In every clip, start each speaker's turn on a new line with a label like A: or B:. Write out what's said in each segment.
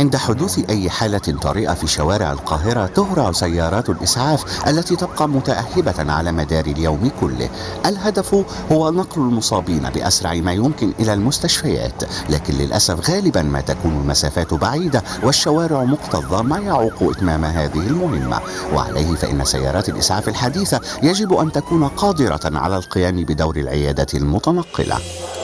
A: عند حدوث أي حالة طارئة في شوارع القاهرة تهرع سيارات الإسعاف التي تبقى متأهبة على مدار اليوم كله الهدف هو نقل المصابين بأسرع ما يمكن إلى المستشفيات لكن للأسف غالبا ما تكون المسافات بعيدة والشوارع مكتظة ما يعوق إتمام هذه المهمة وعليه فإن سيارات الإسعاف الحديثة يجب أن تكون قادرة على القيام بدور العيادة المتنقلة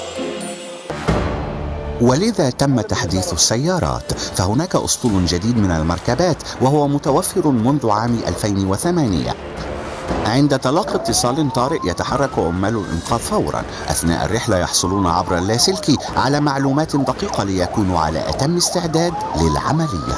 A: ولذا تم تحديث السيارات فهناك أسطول جديد من المركبات وهو متوفر منذ عام 2008 عند تلقي اتصال طارئ يتحرك عمال الإنقاذ فورا أثناء الرحلة يحصلون عبر اللاسلكي على معلومات دقيقة ليكونوا على أتم استعداد للعملية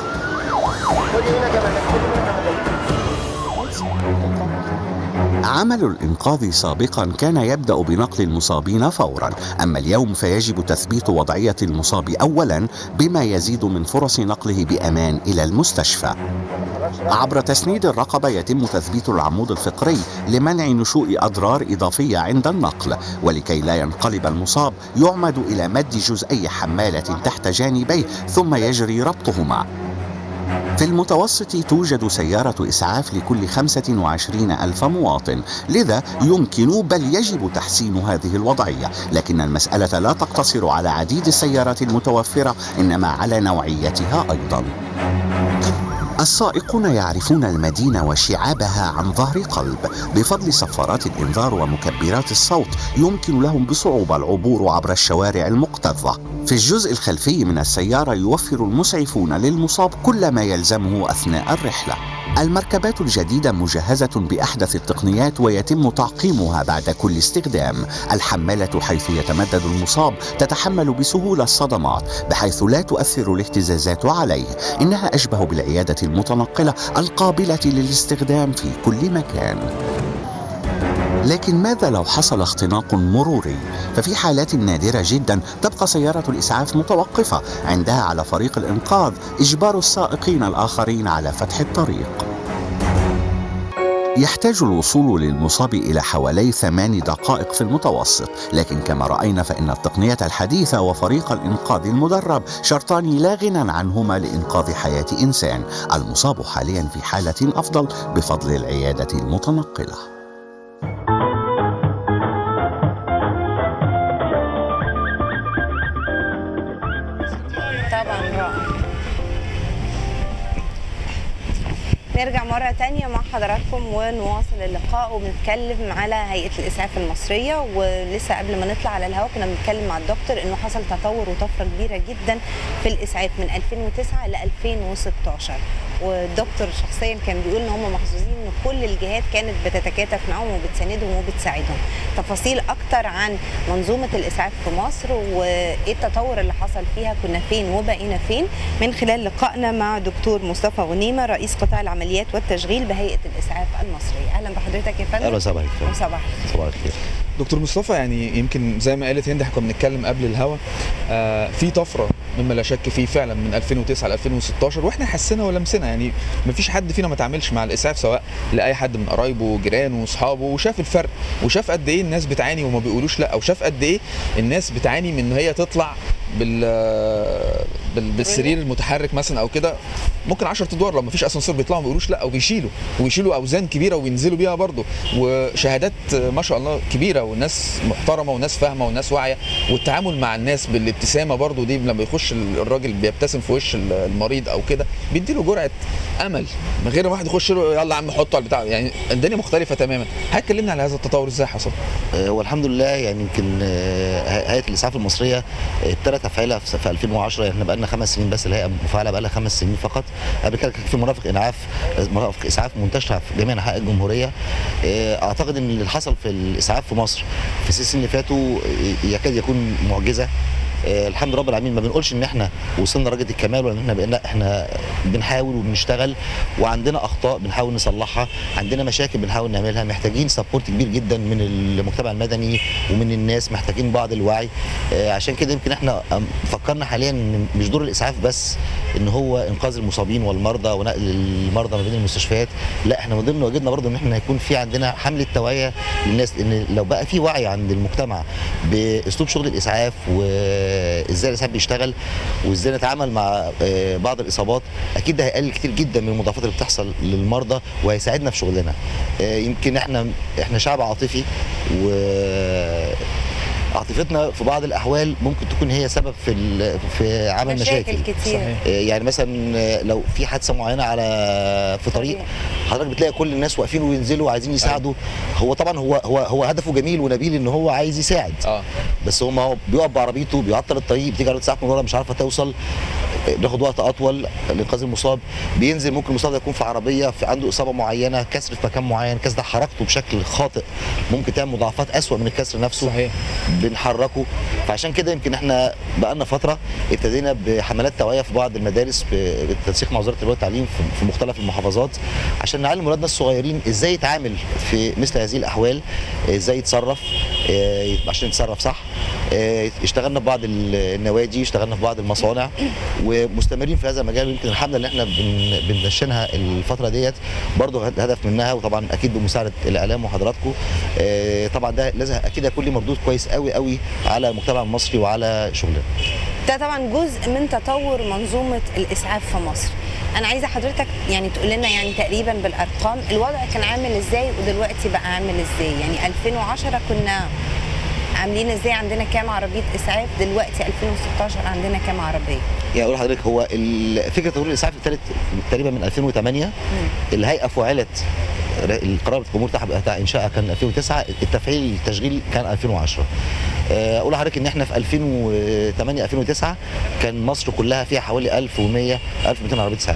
A: عمل الإنقاذ سابقا كان يبدأ بنقل المصابين فورا أما اليوم فيجب تثبيت وضعية المصاب أولا بما يزيد من فرص نقله بأمان إلى المستشفى عبر تسنيد الرقبة يتم تثبيت العمود الفقري لمنع نشوء أضرار إضافية عند النقل ولكي لا ينقلب المصاب يعمد إلى مد جزئي حمالة تحت جانبيه ثم يجري ربطهما في المتوسط توجد سيارة إسعاف لكل 25 ألف مواطن لذا يمكن بل يجب تحسين هذه الوضعية لكن المسألة لا تقتصر على عديد السيارات المتوفرة إنما على نوعيتها أيضا السائقون يعرفون المدينة وشعابها عن ظهر قلب بفضل صفارات الإنذار ومكبرات الصوت يمكن لهم بصعوبة العبور عبر الشوارع المكتظة في الجزء الخلفي من السيارة يوفر المسعفون للمصاب كل ما يلزمه أثناء الرحلة المركبات الجديدة مجهزة بأحدث التقنيات ويتم تعقيمها بعد كل استخدام الحمالة حيث يتمدد المصاب تتحمل بسهولة الصدمات بحيث لا تؤثر الاهتزازات عليه إنها أشبه بالعيادة المتنقلة القابلة للاستخدام في كل مكان لكن ماذا لو حصل اختناق مروري ففي حالات نادرة جدا تبقى سيارة الإسعاف متوقفة عندها على فريق الإنقاذ إجبار السائقين الآخرين على فتح الطريق يحتاج الوصول للمصاب إلى حوالي ثمان دقائق في المتوسط لكن كما رأينا فإن التقنية الحديثة وفريق الإنقاذ المدرب شرطان لا غنى عنهما لإنقاذ حياة إنسان المصاب حاليا في حالة أفضل بفضل العيادة المتنقلة
B: طبعا رائع نرجع مرة تانية مع حضراتكم ونواصل اللقاء وبنتكلم على هيئة الإسعاف المصرية ولسه قبل ما نطلع على الهواء كنا بنتكلم مع الدكتور إنه حصل تطور وطفرة كبيرة جدا في الإسعاف من 2009 ل 2016 والدكتور شخصيا كان بيقول إن هم محظوظين إن كل الجهات كانت بتتكاتف معاهم وبتساندهم وبتساعدهم تفاصيل أكتر عن منظومة الإسعاف في مصر وإيه التطور اللي حصل فيها كنا فين وبقينا فين من خلال لقائنا مع دكتور مصطفى غنيمة رئيس قطاع العمليات والتشغيل بهيئة الإسعاف المصرية أهلا بحضرتك يا فندم
C: اهلا وسهلا بك
B: صباح
C: صباح الخير
D: دكتور مصطفى يعني يمكن زي ما قالت هند احنا كنا بنتكلم قبل الهوا آه في طفره مما لا شك فيه فعلا من 2009 ل 2016 واحنا حسينا ولمسنا يعني ما فيش حد فينا ما تعاملش مع الاسعاف سواء لاي حد من قرايبه وجيرانه واصحابه وشاف الفرق وشاف قد ايه الناس بتعاني وما بيقولوش لا وشاف قد ايه الناس بتعاني من ان هي تطلع بال بال- بالسرير المتحرك مثلا او كده ممكن 10 ادوار لو ما فيش اسانسير بيطلعوا ما بيقولوش لا وبيشيلوا ويشيلوا اوزان كبيره وينزلوا بيها برضه وشهادات ما شاء الله كبيره والناس محترمه وناس فاهمه وناس واعيه والتعامل مع الناس بالابتسامه برضه دي لما يخش الراجل بيبتسم في وش المريض او كده بيديله جرعه امل من غير ما واحد يخش له يلا يا عم حطه على البتاع يعني الدنيا مختلفه تماما هتكلمنا على هذا التطور ازاي حصل
C: آه، هو الحمد لله يعني يمكن آه، هيئه الاسعاف المصريه آه، ابتدت تفعيلها في في 2010 يعني احنا بقى لنا خمس سنين بس الهيئه مفعله بقى لها خمس سنين فقط قبل كده كان في مرافق انعاف مرافق اسعاف منتشره في جميع انحاء الجمهوريه آه، اعتقد ان اللي حصل في الاسعاف في مصر في الست سنين اللي فاتوا آه، يكاد يكون معجزه آه، الحمد رب العالمين ما بنقولش ان احنا وصلنا لدرجه الكمال ولا ان احنا بقينا احنا بنحاول وبنشتغل وعندنا اخطاء بنحاول نصلحها عندنا مشاكل بنحاول نعملها محتاجين سبورت كبير جدا من المجتمع المدني ومن الناس محتاجين بعض الوعي آه، عشان كده يمكن احنا أم، فكرنا حاليا ان مش دور الاسعاف بس ان هو انقاذ المصابين والمرضى ونقل المرضى ما بين المستشفيات لا احنا من ضمن واجبنا برضه ان احنا يكون في عندنا حمله توعيه للناس لان لو بقى في وعي عند المجتمع باسلوب شغل الاسعاف و آه، ازاي الاسعاف بيشتغل وازاي نتعامل مع آه، بعض الاصابات اكيد ده هيقلل كتير جدا من المضاعفات اللي بتحصل للمرضى وهيساعدنا في شغلنا آه، يمكن احنا احنا شعب عاطفي و عاطفتنا في بعض الاحوال ممكن تكون هي سبب في ال- في عمل مشاكل,
B: مشاكل كتير
D: صحيح.
C: آه، يعني مثلا آه، لو في حادثه معينه على في طريق
B: طريق.
C: حضرتك بتلاقي كل الناس واقفين وينزلوا وعايزين يساعدوا هو طبعا هو هو هو هدفه جميل ونبيل ان هو عايز يساعد
D: اه
C: بس هو ما هو بيقف بعربيته بيعطل الطريق بتيجي عربيه اسعاف من ورا مش عارفه توصل آه، بياخد وقت اطول لانقاذ المصاب بينزل ممكن المصاب ده يكون في عربيه في عنده اصابه معينه كسر في مكان معين كسر ده حركته بشكل خاطئ ممكن تعمل مضاعفات اسوأ من الكسر نفسه
D: صحيح
C: بنحركه فعشان كده يمكن احنا بقالنا فتره ابتدينا بحملات توعيه في بعض المدارس ب- بالتنسيق مع وزاره التربيه والتعليم في- في مختلف المحافظات عشان نعلم ولادنا الصغيرين ازاي يتعامل في مثل هذه الاحوال ازاي يتصرف اه، عشان يتصرف صح اه، اشتغلنا في بعض ال- النوادي اشتغلنا في بعض المصانع ومستمرين في هذا المجال يمكن الحمله اللي احنا بن- بندشنها الفتره ديت برضه الهدف منها وطبعا اكيد بمساعده الاعلام وحضراتكم اه، طبعا ده لازم اكيد هيكون ليه مردود كويس قوي قوي على المجتمع المصري وعلى شغلنا
B: ده طبعا جزء من تطور منظومه الاسعاف في مصر انا عايزه حضرتك يعني تقول لنا يعني تقريبا بالارقام الوضع كان عامل ازاي ودلوقتي بقى عامل ازاي يعني 2010 كنا عاملين ازاي عندنا كام عربيه اسعاف دلوقتي 2016 عندنا كام عربيه
C: يعني اقول لحضرتك هو ال- فكره تطوير الاسعاف ابتدت تقريبا من 2008 الهيئه فعلت ر- القرار الجمهور بتاع بتاع انشائها كان 2009 التفعيل التشغيل كان 2010 آه، اقول لحضرتك ان احنا في 2008 2009 كان مصر كلها فيها حوالي 1100 1200 عربيه اسعاف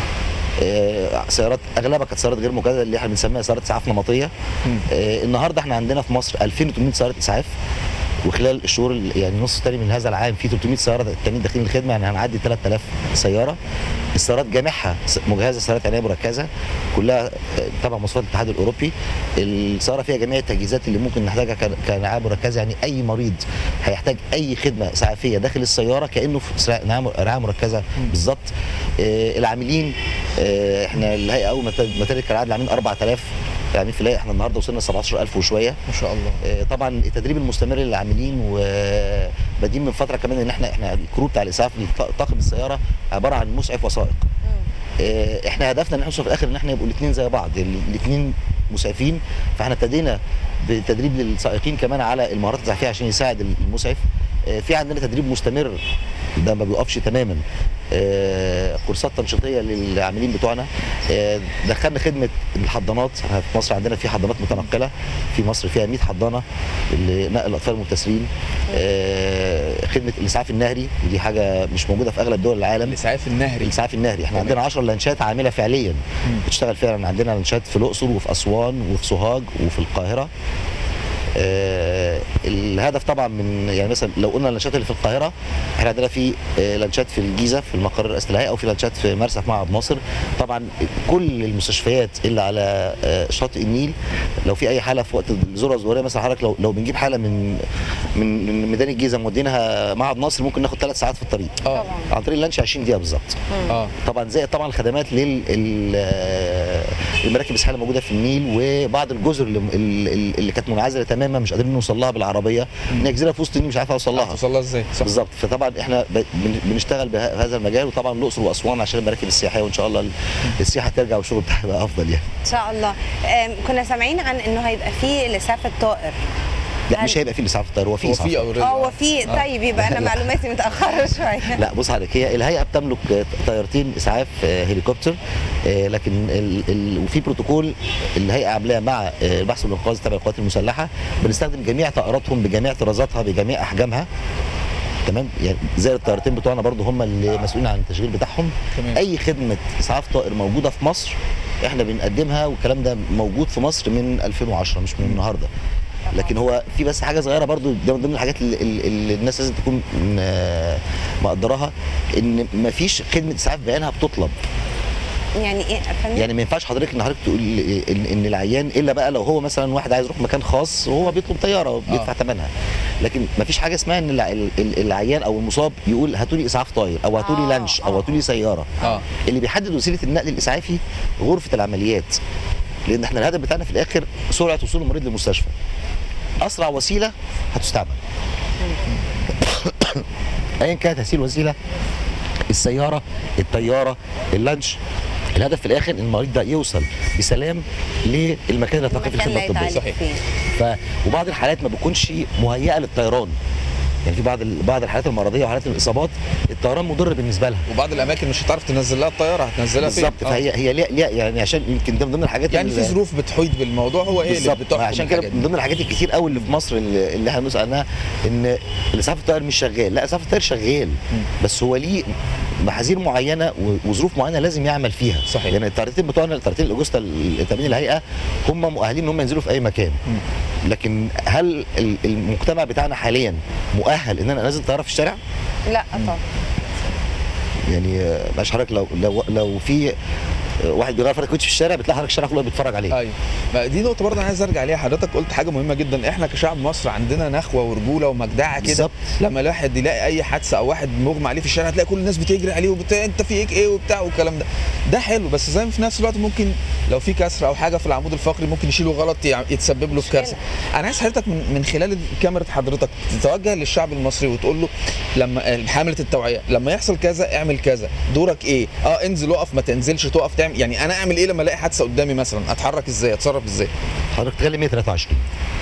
C: آه، سيارات اغلبها كانت سيارات غير مجهزه اللي احنا بنسميها سيارات اسعاف نمطيه
D: مم.
C: آه، النهارده احنا عندنا في مصر 2800 سياره اسعاف وخلال الشهور ال- يعني النص الثاني من هذا العام في 300 سياره تانيين داخلين الخدمه يعني هنعدي 3000 سياره السيارات جامعها س- مجهزه سيارات عنايه مركزه كلها آه، تبع مواصفات الاتحاد الاوروبي السياره فيها جميع التجهيزات اللي ممكن نحتاجها ك- كعنايه مركزه يعني اي مريض هيحتاج اي خدمه اسعافيه داخل السياره كانه في سرا- عناية- رعايه مركزه بالظبط آه، العاملين آه، احنا الهيئه اول ما ابتدت- ما ابتدت كان عدد العاملين 4000 العاملين في الهيئه احنا النهارده وصلنا 17000 وشويه
D: ما شاء الله
C: آه، طبعا التدريب المستمر للعاملين وبادئين من فتره كمان ان احنا احنا الكرو بتاع الاسعاف طاقم السياره عباره عن مسعف وسائق آه، احنا هدفنا ان احنا نوصل في الاخر ان احنا يبقوا الاثنين زي بعض الاثنين مسعفين فاحنا ابتدينا بتدريب للسائقين كمان على المهارات الاسعافيه عشان يساعد المسعف آه، في عندنا تدريب مستمر ده ما بيوقفش تماما آه، كورسات تنشيطيه للعاملين بتوعنا آه، دخلنا خدمه الحضانات إحنا في مصر عندنا في حضانات متنقله في مصر فيها 100 حضانه لنقل الاطفال المبتسرين آه، خدمه الاسعاف النهري ودي حاجه مش موجوده في اغلب دول العالم
D: الاسعاف النهري
C: الاسعاف النهري احنا
D: تمام.
C: عندنا 10 لانشات عامله فعليا
D: مم.
C: بتشتغل فعلا عندنا لانشات في الاقصر وفي اسوان وفي سوهاج وفي القاهره آه الهدف طبعا من يعني مثلا لو قلنا اللانشات اللي في القاهره احنا عندنا في آه لانشات في الجيزه في المقر الرئاسي الهيئه او في لانشات في مرسى في معبد ناصر طبعا كل المستشفيات اللي على آه شاطئ النيل لو في اي حاله في وقت الذروه الظهريه مثلا حضرتك لو لو بنجيب حاله من من من ميدان الجيزه مودينها معبد ناصر ممكن ناخد ثلاث ساعات في الطريق
D: اه
B: طبعا
C: عن طريق اللانش 20 دقيقه بالظبط
D: اه
C: طبعا زي طبعا الخدمات لل ال- آه، المراكب السحالة موجوده في النيل وبعض الجزر اللي, اللي اللي كانت منعزله تماما مش قادرين نوصل لها بالعربيه ان هي جزيره في وسط النيل مش عارف اوصل لها
D: توصل لها ازاي صح
C: بالظبط فطبعا احنا ب- بن- بنشتغل بهذا المجال وطبعا الاقصر واسوان عشان المراكب السياحيه وان شاء الله ال- السياحه ترجع والشغل بتاعها يبقى افضل يعني
B: ان شاء الله آم، كنا سامعين عن انه هيبقى فيه الاسعاف الطائر
C: لا
B: هل-
C: مش هيبقى في اسعاف الطيار هو في
D: هو
C: اسعاف
D: في
C: طيار.
D: اوريدي
B: اه هو في
D: آه.
B: طيب يبقى انا
C: لا.
B: معلوماتي متاخره شويه
C: لا بص حضرتك هي الهيئه بتملك طيارتين اسعاف آه، هليكوبتر آه، لكن ال ال وفي بروتوكول الهيئه عاملاه مع آه، البحث والانقاذ تبع القوات المسلحه بنستخدم جميع طائراتهم بجميع طرازاتها بجميع احجامها تمام يعني زي الطيارتين بتوعنا برضو هم اللي مسؤولين عن التشغيل بتاعهم
D: تمام.
C: اي خدمه اسعاف طائر موجوده في مصر احنا بنقدمها والكلام ده موجود في مصر من 2010 مش من النهارده لكن هو في بس حاجه صغيره برضو ده من ضمن الحاجات اللي, اللي الناس لازم تكون م- مقدراها ان مفيش خدمه اسعاف بعينها بتطلب
B: يعني ايه افهم
C: يعني ما ينفعش حضرتك ان حضرتك تقول ان, إن العيان الا بقى لو هو مثلا واحد عايز يروح مكان خاص وهو بيطلب طياره وبيدفع
D: آه.
C: ثمنها لكن ما فيش حاجه اسمها ان الع- ال- ال- العيان او المصاب يقول هاتوا لي اسعاف طاير او هاتوا لي
B: آه،
C: لانش او
B: آه.
C: هاتوا لي سياره
D: اه
C: اللي بيحدد وسيله النقل الاسعافي غرفه العمليات لان احنا الهدف بتاعنا في الاخر سرعه وصول المريض للمستشفى اسرع وسيله هتستعمل ايا كانت هذه الوسيله السياره الطياره اللانش الهدف في الاخر ان المريض ده يوصل بسلام للمكان اللي هتلاقي فيه
B: المكان
C: الخدمه
B: اللي
C: الطبيه
B: هيتعالج
D: صحيح.
B: فيه
C: ف وبعض الحالات ما بتكونش مهيئه للطيران يعني في بعض ال- بعض الحالات المرضيه وحالات الاصابات الطيران مضر بالنسبه لها
D: وبعض الاماكن مش هتعرف تنزل لها الطياره هتنزلها فين
C: بالظبط
D: آه.
C: فهي هي ليها ليها يعني عشان يمكن ده من ضمن الحاجات
D: يعني
C: اللي-
D: في ظروف بتحيط بالموضوع هو ايه اللي
C: بالظبط
D: بتحكم
C: عشان كده
D: الحاجات
C: من
D: دي.
C: ضمن الحاجات الكتير قوي اللي في مصر اللي اللي احنا بنسال عنها ان الاسعاف الطائر مش شغال لا اسعاف الطائر شغال بس هو ليه محاذير معينه و- وظروف معينه لازم يعمل فيها
D: صحيح.
C: يعني الطيارتين بتوعنا الطيارتين الاجوستا التامين الهيئه هم مؤهلين ان هم ينزلوا في اي مكان لكن هل ال- المجتمع بتاعنا حاليا مؤهل ان انا انزل طياره في الشارع؟
B: لا طبعا
C: يعني آه، معلش حضرتك لو لو لو في آه، واحد بيغير فرق كوتش في الشارع بتلاقي حضرتك الشارع كله بيتفرج عليه
D: ايوه ما دي نقطه برضه انا عايز ارجع عليها حضرتك قلت حاجه مهمه جدا احنا كشعب مصر عندنا نخوه ورجوله ومجدعه كده
C: بالظبط.
D: لما الواحد يلاقي اي حادثه او واحد مغمى عليه في الشارع هتلاقي كل الناس بتجري عليه وبتاع انت فيك ايه وبتاع والكلام ده ده حلو بس زي ما في نفس الوقت ممكن لو في كسر او حاجه في العمود الفقري ممكن يشيله غلط يع- يتسبب له في كارثه انا عايز حضرتك من, من خلال كاميرا حضرتك تتوجه للشعب المصري وتقول له لما حمله التوعيه لما يحصل كذا اعمل كذا دورك ايه اه انزل اقف ما تنزلش تقف تعمل يعني انا اعمل ايه لما الاقي حادثه قدامي مثلا اتحرك ازاي اتصرف ازاي
C: حضرتك تخلي 123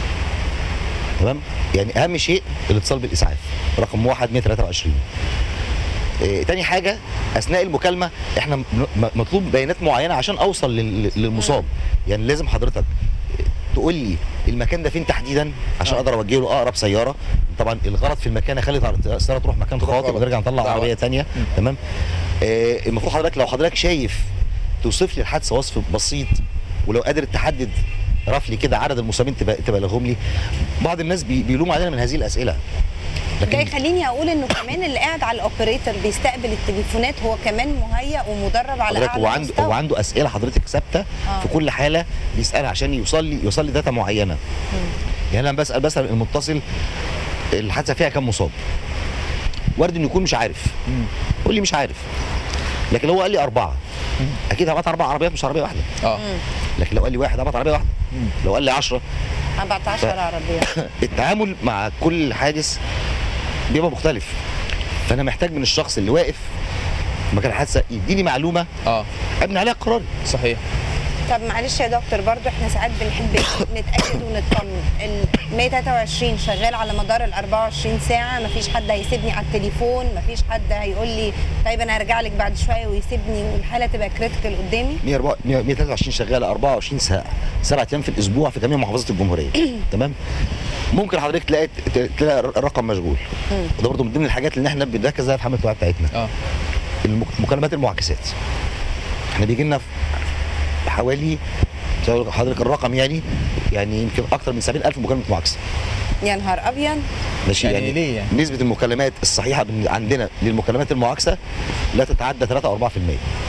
C: تمام يعني اهم شيء الاتصال بالاسعاف رقم واحد 123 إيه تاني حاجه اثناء المكالمه احنا م- م- مطلوب بيانات معينه عشان اوصل لل- للمصاب يعني لازم حضرتك تقول لي المكان ده فين تحديدا عشان
D: آه.
C: اقدر اوجه له اقرب سياره طبعا الغلط في المكان اخلي السياره تروح مكان
D: تروح
C: خاطئ
D: غلط.
C: ونرجع نطلع
D: دعوة.
C: عربيه تانية
D: مم.
C: تمام آه المفروض حضرتك لو حضرتك شايف توصف لي الحادثه وصف بسيط ولو قادر تحدد رفلي كده عدد المصابين تبقى تبلغهم لي بعض الناس بي- بيلوموا علينا من هذه الاسئله
B: ده يخليني اقول انه كمان اللي قاعد على الاوبريتور بيستقبل التليفونات هو كمان مهيأ ومدرب على
C: حضرتك
B: اعلى
C: هو عنده
B: مستوى
C: هو عنده اسئله حضرتك ثابته
B: آه.
C: في كل حاله بيسالها عشان يوصل لي يوصل لي داتا معينه يعني انا بسال بسال المتصل الحادثه فيها كام مصاب وارد انه يكون مش عارف يقول لي مش عارف لكن لو هو قال لي اربعه اكيد هبعت اربع عربيات مش عربيه واحده
D: اه
C: لكن لو قال لي واحد هبعت عربيه واحده لو قال لي 10
B: 14 عربيه
C: التعامل مع كل حادث بيبقى مختلف فانا محتاج من الشخص اللي واقف مكان الحادثه يديني معلومه
D: اه
C: ابني عليها قراري
D: صحيح
B: طب معلش يا دكتور برضو احنا ساعات بنحب نتاكد ونطمن ال 123 شغال على مدار ال 24 ساعه مفيش حد هيسيبني على التليفون مفيش حد هيقول لي طيب انا هرجع لك بعد شويه ويسيبني والحاله تبقى كريتيكال قدامي
C: 123 شغاله 24 ساعه سبعة ايام في الاسبوع في جميع محافظات الجمهوريه تمام ممكن حضرتك تلاقي تلاقي الرقم مشغول وده برضه من ضمن الحاجات اللي احنا بنركز عليها في حمله الوعي بتاعتنا
D: اه
C: المك- مكالمات المعاكسات احنا بيجي لنا حوالي مش هقول لحضرتك الرقم يعني يعني يمكن اكثر من 70000 مكالمه معاكسه
B: يا نهار ابيض
C: ماشي
D: يعني
C: يعني,
D: ليه يعني؟
C: نسبه المكالمات الصحيحه بن- عندنا للمكالمات المعاكسه لا تتعدى 3 او 4%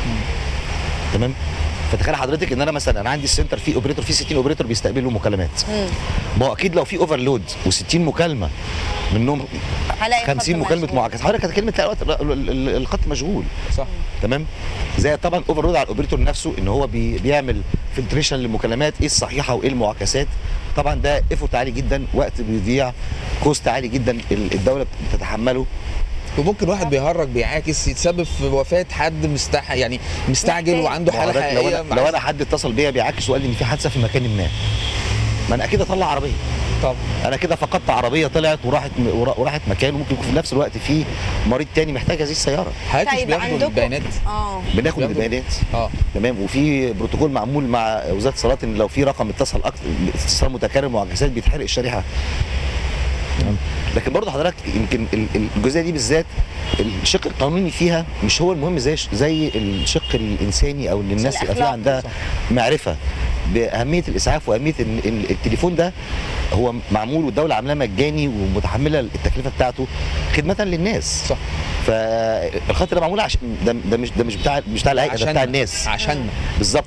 C: تمام فتخيل حضرتك ان انا مثلا انا عندي السنتر فيه اوبريتور فيه 60 اوبريتور بيستقبلوا مكالمات ما هو اكيد لو في اوفرلود و60 مكالمه منهم
B: هلاقي
C: 50
B: خط
C: مكالمه
B: مشغول.
C: معاكسه حضرتك هتكلمه تلاقي الوقت- ال- ال- ال- الخط مشغول
D: صح
C: تمام زي طبعا اوفرلود على الاوبريتور نفسه ان هو بي بيعمل فلتريشن للمكالمات ايه الصحيحه وايه المعاكسات طبعا ده ايفورت عالي جدا وقت بيضيع كوست عالي جدا ال- الدوله بتتحمله
D: وممكن واحد بيهرج بيعاكس يتسبب في وفاه حد مستح يعني مستعجل
B: محتاج.
D: وعنده حاله
C: وحضرتك لو
D: حقيقيه
C: انا لو انا حد اتصل بيا بيعاكس وقال لي ان في حادثه في مكان ما ما انا اكيد اطلع عربيه
D: طب
C: انا كده فقدت عربيه طلعت وراحت ورا- وراحت مكان وممكن يكون في نفس الوقت في مريض تاني محتاج هذه السياره
D: حضرتك مش
B: طيب
D: بياخدوا
B: عندكم
D: البيانات
B: اه
C: بناخد
D: بياخدوا-
C: البيانات
D: اه
C: تمام وفي بروتوكول معمول مع وزاره الصالات ان لو في رقم اتصل اكتر اتصال متكرر معاكسات بيتحرق الشريحه تمام لكن برضه حضرتك يمكن ال- ال- الجزئيه دي بالذات الشق القانوني فيها مش هو المهم زي زي الشق الانساني او ان الناس يبقى فيها
B: الأخلاقي،
C: عندها
D: صح.
C: معرفه باهميه الاسعاف واهميه ان ال- التليفون ده هو معمول والدوله عاملاه مجاني ومتحمله التكلفه بتاعته خدمه للناس
D: صح
C: فالخط ده معمول عشان ده, ده مش ده مش بتاع مش بتاع الهيئه ده بتاع
D: عشان
C: الناس
D: عشان
C: بالظبط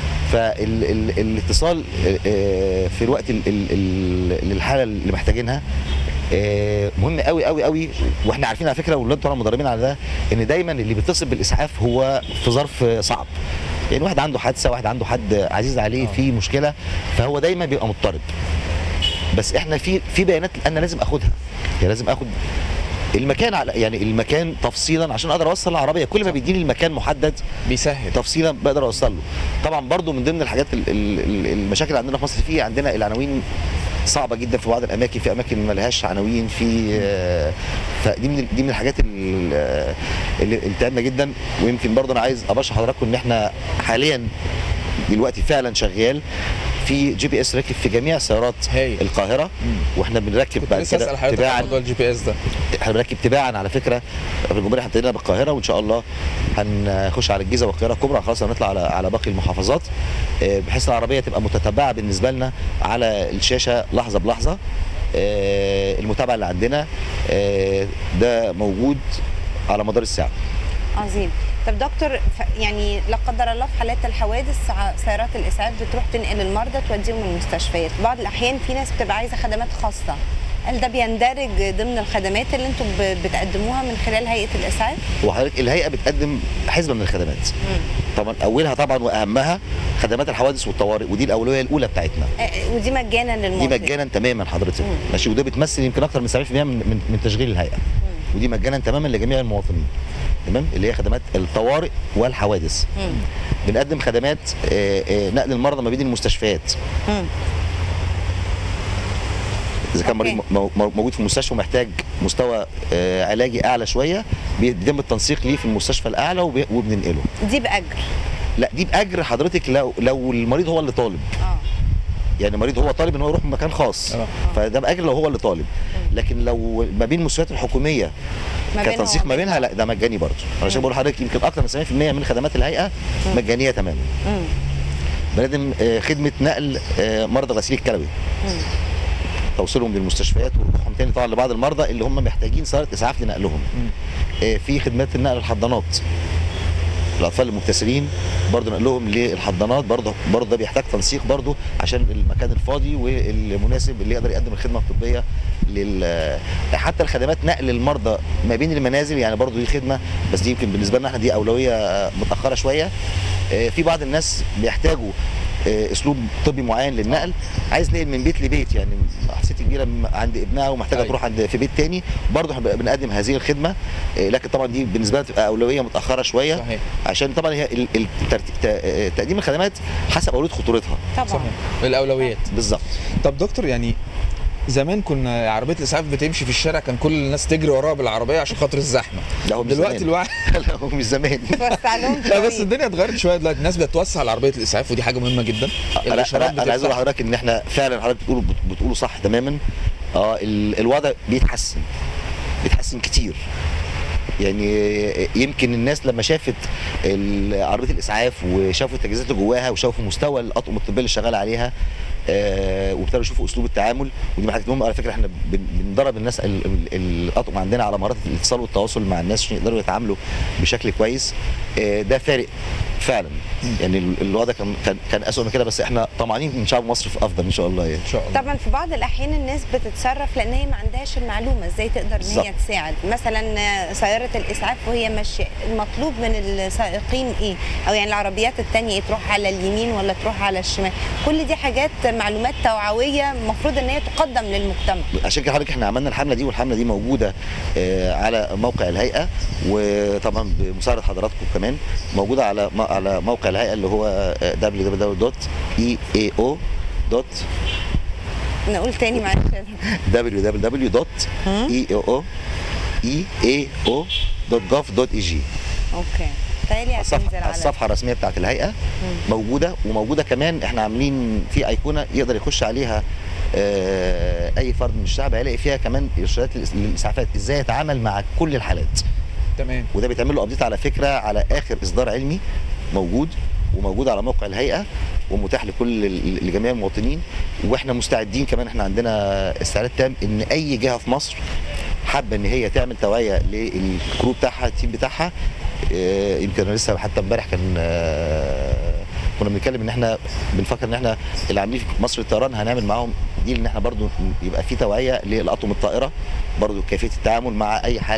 C: فالاتصال في الوقت ال- ال- ال- للحاله اللي محتاجينها آه، مهم قوي قوي قوي واحنا عارفين على فكره والولاد طبعا مدربين على ده ان دايما اللي بيتصل بالاسعاف هو في ظرف صعب يعني واحد عنده حادثه واحد عنده حد عزيز عليه
D: آه.
C: في مشكله فهو دايما بيبقى مضطرب بس احنا في في بيانات انا لازم اخدها يعني لازم اخد المكان على يعني المكان تفصيلا عشان اقدر اوصل العربيه كل ما بيديني المكان محدد
D: بيسهل
C: تفصيلا بقدر اوصل له طبعا برضو من ضمن الحاجات ال- ال- ال- المشاكل اللي عندنا في مصر في عندنا العناوين صعبه جدا في بعض الاماكن في اماكن ما لهاش عناوين في آه، فدي من دي من الحاجات ال- آه، اللي اللي بتعبنا جدا ويمكن برضو انا عايز ابشر حضراتكم ان احنا حاليا دلوقتي فعلا شغال في جي بي اس راكب في جميع سيارات
D: هايل.
C: القاهره
D: مم.
C: واحنا بنركب
D: كنت
C: بعد
D: لسه
C: كده
D: اسال حضرتك
C: تباعا
D: عن موضوع الجي بي اس ده
C: احنا بنركب تباعا على فكره في الجمهوريه احنا ابتدينا بالقاهره وان شاء الله هنخش على الجيزه والقاهره الكبرى خلاص هنطلع على على باقي المحافظات آه، بحيث العربيه تبقى متتبعه بالنسبه لنا على الشاشه لحظه بلحظه آه، المتابعه اللي عندنا آه، ده موجود على مدار الساعه
B: عظيم طب دكتور ف- يعني لا قدر الله في حالات الحوادث سع- سيارات الاسعاف بتروح تنقل المرضى توديهم المستشفيات بعض الاحيان في ناس بتبقى عايزه خدمات خاصه هل ده بيندرج ضمن الخدمات اللي انتم ب- بتقدموها من خلال هيئه الاسعاف؟
C: وحضرتك الهيئه بتقدم حزمه من الخدمات طبعا اولها طبعا واهمها خدمات الحوادث والطوارئ ودي الاولويه الاولى بتاعتنا
B: آه، ودي مجانا
C: دي
B: للمواطن
C: مجانا تماما حضرتك
B: مم.
C: ماشي وده بتمثل يمكن اكتر من 70% من من, من تشغيل الهيئه ودي مجانا تماما لجميع المواطنين تمام اللي هي خدمات الطوارئ والحوادث
B: مم.
C: بنقدم خدمات آه، آه، نقل المرضى ما بين المستشفيات
B: مم.
C: اذا كان مريض
B: أوكي.
C: مو- مو- موجود في المستشفى ومحتاج مستوى آه، علاجي اعلى شويه بيتم التنسيق ليه في المستشفى الاعلى وب- وبننقله
B: دي باجر
C: لا دي باجر حضرتك لو لو المريض هو اللي طالب
B: اه
C: يعني المريض هو طالب ان هو يروح مكان خاص
D: آه.
C: فده باجر لو هو اللي طالب لكن لو ما بين المستشفيات الحكوميه
B: ما بينها
C: كتنسيق ما
B: وبين
C: بينها لا ده مجاني برضه علشان بقول لحضرتك يمكن اكتر من 70% من خدمات الهيئه مجانيه تماما
B: مم.
C: بنقدم آه، خدمه نقل آه، مرضى غسيل الكلوي
B: مم.
C: توصيلهم للمستشفيات ورجوعهم تاني طبعا لبعض المرضى اللي هم محتاجين سياره اسعاف لنقلهم
D: مم.
C: آه، في خدمات النقل الحضانات الاطفال المبتسرين برضه نقلهم للحضانات برضه برضه ده بيحتاج تنسيق برضه عشان المكان الفاضي والمناسب اللي يقدر يقدم الخدمه الطبيه لل حتى الخدمات نقل المرضى ما بين المنازل يعني برضه دي خدمه بس دي يمكن بالنسبه لنا احنا دي اولويه آه، متاخره شويه آه، في بعض الناس بيحتاجوا آه، اسلوب طبي معين للنقل عايز نقل من بيت لبيت يعني ست كبيره م- عند ابنها ومحتاجه
D: أيوة.
C: تروح عند في بيت تاني برضه احنا بنقدم هذه الخدمه آه، لكن طبعا دي بالنسبه لنا تبقى اولويه متاخره شويه
D: صحيح
C: عشان طبعا هي ال- ال- الترت- ت- آه، تقديم الخدمات حسب اولويه خطورتها
B: طبعا
D: صحيح الاولويات
C: بالظبط
D: طب دكتور يعني زمان كنا عربيه الاسعاف بتمشي في الشارع كان كل الناس تجري وراها بالعربيه عشان خاطر الزحمه
C: لا هو مش
D: دلوقتي
C: زمان.
D: الواحد
C: لا هو مش زمان
B: توسع لهم
D: لا بس
B: طريق.
D: الدنيا اتغيرت شويه دلوقتي الناس بتوسع لعربيه الاسعاف ودي حاجه مهمه جدا
C: انا
D: الاشارات
C: انا, أنا عايز اقول
D: بتفتح.
C: لحضرتك ان احنا فعلا حضرتك بتقولوا بتقولوا صح تماما اه ال- الوضع بيتحسن بيتحسن كتير يعني يمكن الناس لما شافت ال- عربيه الاسعاف وشافوا التجهيزات اللي جواها وشافوا مستوى الاطقم الطبيه اللي شغال عليها آه وابتدوا يشوفوا اسلوب التعامل ودي حاجه مهمه على فكره احنا بن- بندرب الناس ال- ال- الاطقم عندنا على مهارات الاتصال والتواصل مع الناس عشان يقدروا يتعاملوا بشكل كويس آه ده فارق فعلا يعني ال- الوضع كان كان كان اسوء من كده بس احنا طمعانين ان شعب مصر في افضل ان شاء الله يعني
D: ان شاء الله
B: طبعا في بعض الاحيان الناس بتتصرف لان هي ما عندهاش المعلومه ازاي تقدر ان
C: بالظبط.
B: هي تساعد مثلا آه، سياره الاسعاف وهي ماشيه المطلوب من السائقين ايه او يعني العربيات التانية إيه؟ تروح على اليمين ولا تروح على الشمال كل دي حاجات معلومات توعويه المفروض ان هي تقدم للمجتمع
C: عشان كده حضرتك احنا عملنا الحمله دي والحمله دي موجوده آه، على موقع الهيئه وطبعا بمساعده حضراتكم كمان موجوده على م- على موقع الهيئه اللي هو آه، www.eao
B: نقول تاني معلش
C: www.eao.gov.eg
B: اوكي تهيألي هتنزل
C: الصفحه
B: على
C: الصفحه الرسميه بتاعت الهيئه موجوده وموجوده كمان احنا عاملين في ايقونه يقدر يخش عليها آه، اي فرد من الشعب هيلاقي فيها كمان ارشادات للإس- للاسعافات ازاي يتعامل مع كل الحالات
D: تمام
C: وده بيتعمل له ابديت على فكره على اخر اصدار علمي موجود وموجود على موقع الهيئه ومتاح لكل ال- لجميع المواطنين واحنا مستعدين كمان احنا عندنا استعداد تام ان اي جهه في مصر حابه ان هي تعمل توعيه للكرو بتاعها التيم بتاعها آه، يمكن انا لسه حتى امبارح كان آه، كنا بنتكلم ان احنا بنفكر ان احنا اللي عاملين في مصر الطيران هنعمل معاهم ديل ان احنا برضو يبقى في توعيه للاطقم الطائره برضو كيفيه التعامل مع اي حاله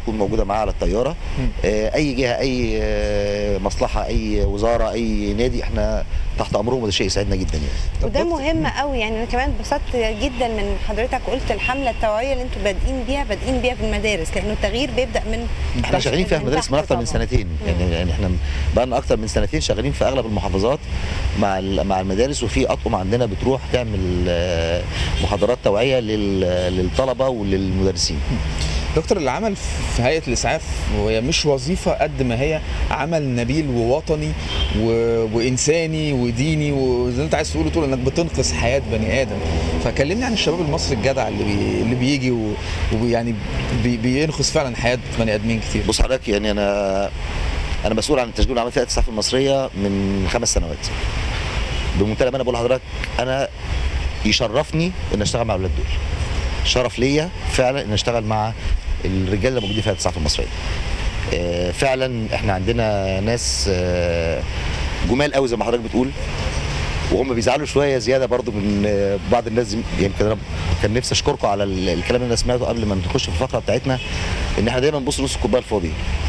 C: تكون موجوده معاه على الطياره
D: مم.
C: آه، اي جهه اي آه، مصلحه اي وزاره اي نادي احنا تحت امرهم وده شيء يسعدنا جدا يعني
D: طب
B: وده
D: دكتور-
B: مهم قوي يعني انا كمان اتبسطت جدا من حضرتك قلت الحمله التوعيه اللي انتوا بادئين بيها بادئين بيها في المدارس لانه التغيير بيبدا من
C: احنا شغالين فيها في
B: من
C: المدارس
B: تحت
C: من اكتر من
B: طبعاً.
C: سنتين يعني, يعني احنا بقى لنا اكتر من سنتين شغالين في اغلب المحافظات مع ال- مع المدارس وفي اطقم عندنا بتروح تعمل آه، محاضرات توعيه لل- للطلبه وللمدرسين
D: دكتور العمل في هيئه الاسعاف وهي مش وظيفه قد ما هي عمل نبيل ووطني و... وانساني وديني وزي ما انت عايز تقول تقول انك بتنقذ حياه بني ادم فكلمني عن الشباب المصري الجدع اللي بي... اللي بيجي و... ويعني بي... بينقذ فعلا حياه بني ادمين كتير
C: بص حضرتك يعني انا انا مسؤول عن التشغيل والعمل في هيئه الاسعاف المصريه من خمس سنوات بمنتهى الامانه بقول لحضرتك انا يشرفني ان اشتغل مع الاولاد دول شرف ليا فعلا ان اشتغل مع الرجال اللي موجودين في هيئه الاسعاف المصريه آه، فعلا احنا عندنا ناس آه، جمال قوي زي ما حضرتك بتقول وهم بيزعلوا شويه زياده برضو من آه، بعض الناس دي- يمكن انا كان نفسي اشكركم على ال- الكلام اللي انا سمعته قبل ما نخش في الفقره بتاعتنا ان احنا دايما بنبص نص الكوبايه الفاضي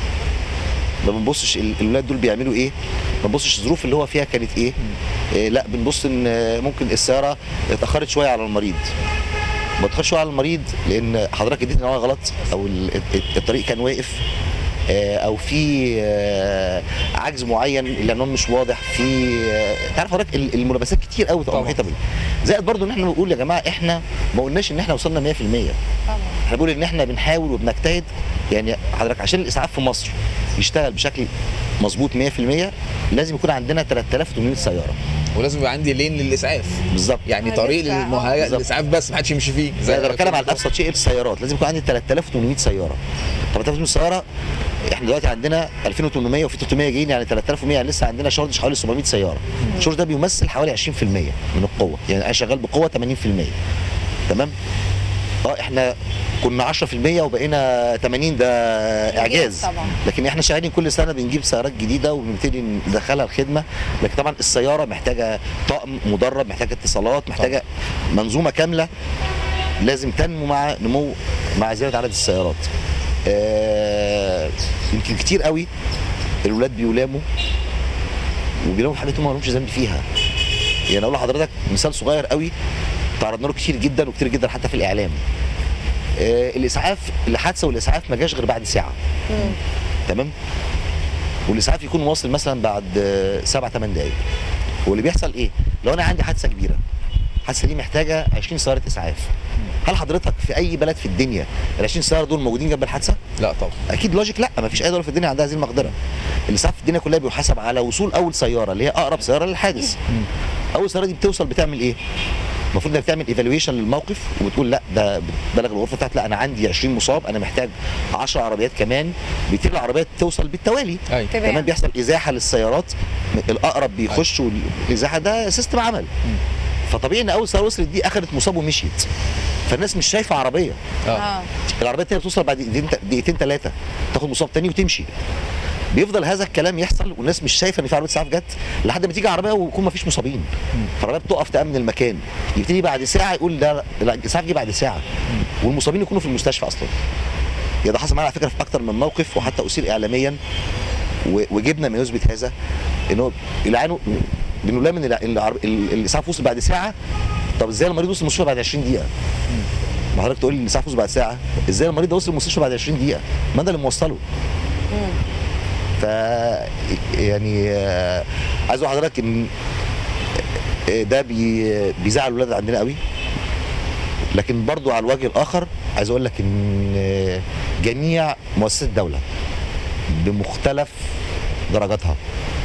C: ما بنبصش ال- الولاد دول بيعملوا ايه ما بنبصش الظروف اللي هو فيها كانت ايه, إيه لا بنبص ان آه، ممكن السياره اتاخرت شويه على المريض ما اتاخرش شويه على المريض لان حضرتك اديتني نوع غلط او ال- ال- الطريق كان واقف آه، او في آه، عجز معين لانه مش واضح في آه، تعرف حضرتك ال- الملابسات كتير قوي تبقى
D: طبعاً.
C: محيطه بيه زائد برضو ان احنا بنقول يا جماعه احنا ما قلناش ان احنا وصلنا 100%
B: طبعا
C: احنا بنقول ان احنا بنحاول وبنجتهد يعني حضرتك عشان الاسعاف في مصر يشتغل بشكل مظبوط 100% لازم يكون عندنا 3800 سياره
D: ولازم يبقى عندي لين للاسعاف
C: بالظبط
D: يعني
B: آه،
D: طريق
B: لسه، آه.
D: للمهيأ
C: بالظبط.
D: للاسعاف بس ما حدش يمشي فيه
C: زي انا بتكلم على ابسط شيء السيارات لازم يكون عندي 3800 سياره 3800 سياره احنا دلوقتي عندنا 2800 وفي 300 جايين يعني 3100 يعني لسه عندنا شارج حوالي 700 سياره الشارج ده بيمثل حوالي 20% من القوه يعني انا شغال بقوه 80% تمام اه احنا كنا 10% وبقينا 80 ده اعجاز
B: طبعا
C: لكن احنا شغالين كل سنه بنجيب سيارات جديده وبنبتدي ندخلها الخدمه لكن طبعا السياره محتاجه طقم مدرب محتاجه اتصالات محتاجه منظومه كامله لازم تنمو مع نمو مع زياده عدد السيارات آه، يمكن كتير قوي الولاد بيلاموا وبيلاموا في حاجات هم ما لهمش ذنب فيها يعني اقول لحضرتك مثال صغير قوي تعرضنا له كتير جدا وكتير جدا حتى في الاعلام آه، الاسعاف الحادثه والاسعاف ما جاش غير بعد ساعه
B: مم.
C: تمام والاسعاف يكون واصل مثلا بعد آه، سبع ثمان دقائق هو اللي بيحصل ايه لو انا عندي حادثه كبيره الحادثه دي محتاجه 20 سياره اسعاف هل حضرتك في اي بلد في الدنيا ال 20 سياره دول موجودين جنب الحادثه
D: لا طبعا
C: اكيد لوجيك لا ما فيش اي دوله في الدنيا عندها هذه المقدره الاسعاف في الدنيا كلها بيحاسب على وصول اول سياره اللي هي اقرب سياره للحادث اول سياره دي بتوصل بتعمل ايه المفروض انك تعمل ايفالويشن للموقف وبتقول لا ده بتبلغ الغرفه بتاعت لا انا عندي 20 مصاب انا محتاج 10 عربيات كمان بيطير العربيات توصل بالتوالي
D: ايوه
B: تمام.
C: كمان بيحصل ازاحه للسيارات الاقرب بيخش والازاحه ده سيستم عمل فطبيعي ان اول سياره وصلت دي اخذت مصاب ومشيت فالناس مش شايفه عربيه
D: اه
B: اه
C: العربيه التانيه بتوصل بعد دقيقتين دقيقتين ثلاثه تاخد مصاب تاني وتمشي بيفضل هذا الكلام يحصل والناس مش شايفه ان في عربيه اسعاف جت لحد ما تيجي عربيه ويكون ما فيش مصابين فالعربيه بتقف تامن المكان يبتدي بعد ساعه يقول لا لا الاسعاف جه بعد ساعه والمصابين يكونوا في المستشفى اصلا يا ده حصل معانا على فكره في اكتر من موقف وحتى اثير اعلاميا و- وجبنا ما يثبت هذا ان هو العانوا بنلام ان الع- العرب- ال- الاسعاف وصل بعد ساعه طب ازاي المريض وصل المستشفى بعد 20 دقيقه؟ ما حضرتك تقول لي الاسعاف وصل بعد ساعه ازاي المريض ده وصل المستشفى بعد 20 دقيقه؟ ما ده اللي موصله ف يعني آه، عايز اقول لحضرتك ان آه، ده بي بيزعل الولاد عندنا قوي لكن برضو على الوجه الاخر عايز اقول لك ان آه، جميع مؤسسات الدوله بمختلف درجاتها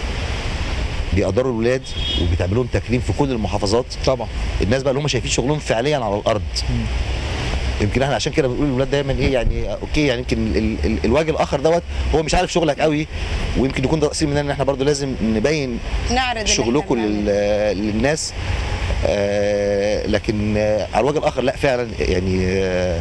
C: بيقدروا الولاد وبيتعمل لهم تكريم في كل المحافظات
D: طبعا
C: الناس بقى اللي هم شايفين شغلهم فعليا على الارض يمكن احنا عشان كده بنقول للولاد دايما ايه يعني اوكي يعني يمكن ال ال الوجه الاخر دوت هو مش عارف شغلك قوي ويمكن يكون ده تقصير مننا ان احنا برضو لازم نبين
B: نعرض اللي
C: شغلكم
B: إحنا
C: لل
B: بنعمله.
C: للناس آه لكن آه على الوجه الاخر لا فعلا يعني آه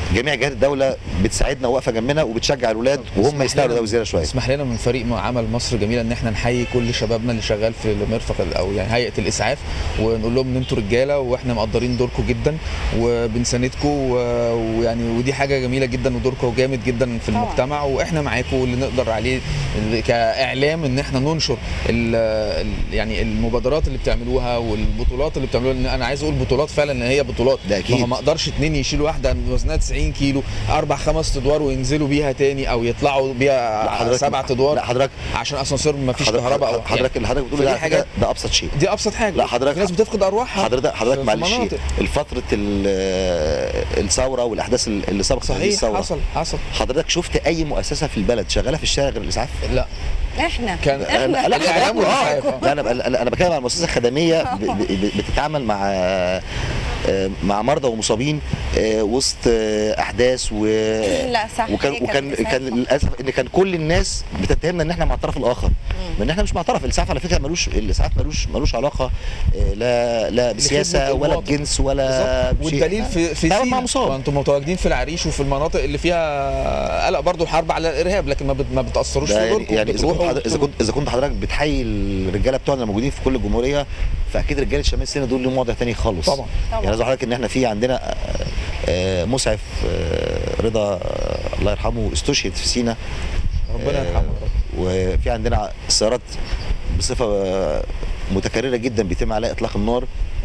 C: جميع جهات الدوله بتساعدنا وواقفه جنبنا وبتشجع الاولاد وهم
D: اسمح
C: يستاهلوا
D: لنا-
C: ده وزياده شويه
D: اسمح لنا من فريق مع عمل مصر جميله ان احنا نحيي كل شبابنا اللي شغال في المرفق ال- او يعني هيئه الاسعاف ونقول لهم ان انتوا رجاله واحنا مقدرين دوركم جدا وبنساندكم و- ويعني ودي حاجه جميله جدا ودوركم جامد جدا في
B: طبعاً.
D: المجتمع واحنا معاكم واللي نقدر عليه ال- كاعلام ان احنا ننشر ال ال يعني المبادرات اللي بتعملوها والبطولات اللي بتعملوها لان انا عايز اقول بطولات فعلا ان هي بطولات
C: ده أكيد.
D: ما هو ما اقدرش اتنين يشيلوا واحده وزنها 90 كيلو اربع خمس ادوار وينزلوا بيها تاني او يطلعوا
C: لا
D: بيها
C: حضرتك
D: سبع
C: لا
D: ادوار
C: حضرتك
D: عشان اسانسير ما فيش
C: حضرتك
D: كهرباء او
C: حضرتك اللي حضرتك بتقوله
D: فدي
C: ده على
D: حاجات-
C: فكرة ده ابسط شيء
D: دي ابسط حاجه
C: لا حضرتك-
D: في ناس بتفقد ارواحها
C: حضرتك حضرتك
D: في
C: معلش
D: مناطق.
C: الفتره ال- الثوره والاحداث اللي سبقت هذه
D: صحيح
C: الثوره
D: حصل حصل
C: حضرتك شفت اي مؤسسه في البلد شغاله في الشارع غير الاسعاف؟
D: لا
B: احنا
D: كان
C: لا
B: احنا
C: لا
D: الإعلام
C: لا
D: والإسعاف، آه.
C: لا انا انا أنا بتكلم عن مؤسسه خدميه ب- ب- بتتعامل مع آه، مع مرضى ومصابين آه، وسط آه، احداث و
B: لا صح
C: وكان
B: هي
C: وكان
B: كانت
C: كان
B: إسعاف.
C: للاسف ان كان كل الناس بتتهمنا ان احنا مع الطرف الاخر ما ان احنا مش مع طرف الاسعاف على فكره ملوش الاسعاف ملوش ملوش علاقه آه، لا لا بسياسه
D: خدمة
C: ولا
D: المواطن.
C: بجنس ولا
D: بالظبط.
C: بشيء.
D: والدليل في في
C: تعامل مع
D: سينا
C: مصاب
D: وانتم متواجدين في العريش وفي المناطق اللي فيها قلق برضو الحرب على الارهاب لكن ما, بت... ما بتاثروش
C: ده
D: في
C: يعني,
D: دوركم
C: يعني اذا كنت
D: بتروحوا
C: حضرتك- اذا كنت اذا كنت حضرتك بتحيي الرجاله بتوعنا الموجودين في كل الجمهوريه فاكيد رجاله شمال سينا دول لهم وضع تاني خالص
D: طبعا
B: طبعا.
C: يعني عايز أقول لحضرتك ان احنا في عندنا آه، آه، مسعف آه، رضا آه، الله يرحمه استشهد في سينا
D: ربنا
C: آه،
D: يرحمه يا رب.
C: وفي عندنا سيارات بصفه آه، متكرره جدا بيتم عليها اطلاق النار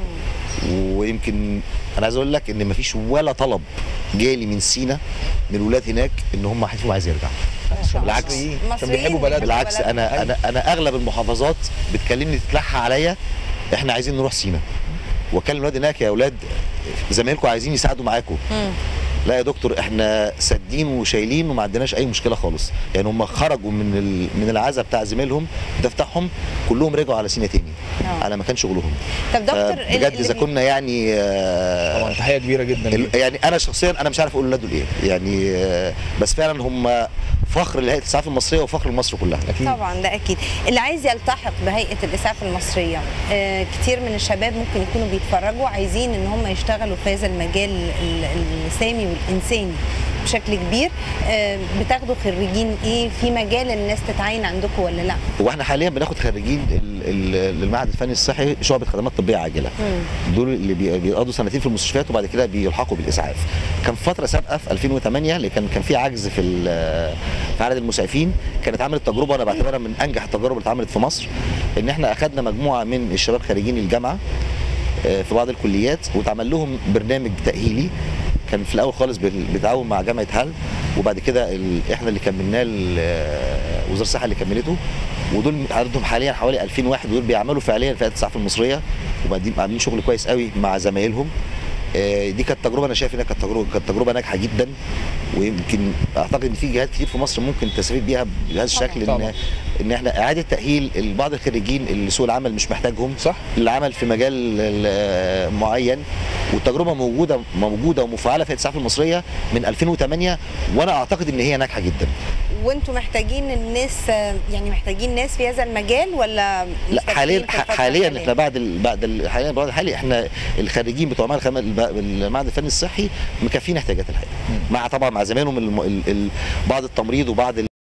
C: ويمكن انا عايز اقول لك ان مفيش ولا طلب جالي من سينا من الولاد هناك ان هم حيث عايز يرجع بالعكس.
D: مصريين عشان
B: مصريين
D: بيحبوا بلدهم
C: بالعكس
B: بلدهم.
C: انا انا انا اغلب المحافظات بتكلمني تتلحى عليا احنا عايزين نروح سينا واكلم الولاد هناك يا اولاد زمايلكم عايزين يساعدوا معاكم
B: مم.
C: لا يا دكتور احنا سادين وشايلين وما عندناش اي مشكله خالص يعني هم خرجوا من ال... من العزا بتاع زميلهم ده بتاعهم كلهم رجعوا على سينا تاني
B: آه.
C: على مكان شغلهم
B: طب دكتور
C: بجد
B: اللي
C: اذا
B: بي-
C: كنا يعني آه،
D: طبعا تحيه كبيره جدا
C: ال-
D: ليك.
C: يعني انا شخصيا انا مش عارف اقول لاولاده ايه يعني آه، بس فعلا هم فخر لهيئه الاسعاف المصريه وفخر لمصر كلها
D: اكيد
B: طبعا ده اكيد اللي عايز يلتحق بهيئه الاسعاف المصريه آه كتير من الشباب ممكن يكونوا بيتفرجوا عايزين ان هم يشتغلوا في هذا المجال ال- السامي والانساني بشكل كبير آه بتاخدوا خريجين ايه في مجال الناس تتعين عندكم ولا لا
C: هو احنا حاليا بناخد خريجين ال- ال- المعهد الفني الصحي شعبه خدمات طبيه عاجله
B: مم.
C: دول اللي بي- بيقضوا سنتين في المستشفيات وبعد كده بيلحقوا بالاسعاف كان في فتره سابقه في 2008 اللي كان كان في عجز في ال- في عدد المسعفين كانت عملت تجربه انا بعتبرها من انجح التجارب اللي اتعملت في مصر ان احنا اخذنا مجموعه من الشباب خريجين الجامعه آه، في بعض الكليات واتعمل لهم برنامج تاهيلي كان في الاول خالص بال- بالتعاون مع جامعه هل وبعد كده ال- احنا اللي كملناه ال- آه، وزاره الصحه اللي كملته ودول عددهم حاليا حوالي 2000 واحد ودول بيعملوا فعليا في هيئه الاسعاف المصريه وبعدين عاملين شغل كويس قوي مع زمايلهم آه، دي كانت تجربه انا شايف انها كانت تجربه كانت تجربه ناجحه جدا ويمكن اعتقد ان في جهات كتير في مصر ممكن تستفيد بيها بهذا الشكل
D: طبعاً.
C: ان ان احنا اعاده تاهيل بعض الخريجين اللي سوق العمل مش محتاجهم
D: صح
C: للعمل في مجال ال- معين والتجربه موجوده موجوده ومفعله في الاسعاف المصريه من 2008 وانا اعتقد ان هي ناجحه جدا
B: وانتم محتاجين الناس آه، يعني محتاجين ناس في هذا المجال ولا
C: لا
B: مستفيدين
C: حاليا
B: في الفترة
C: حاليا
B: الحالية؟
C: احنا بعد ال بعد ال حاليا بعد الحالي احنا الخريجين بتوع معهد الخدمات- الب- المعهد الفني الصحي مكفين احتياجات الحياه مع طبعا مع زمايلهم الم- ال- ال- بعض التمريض وبعض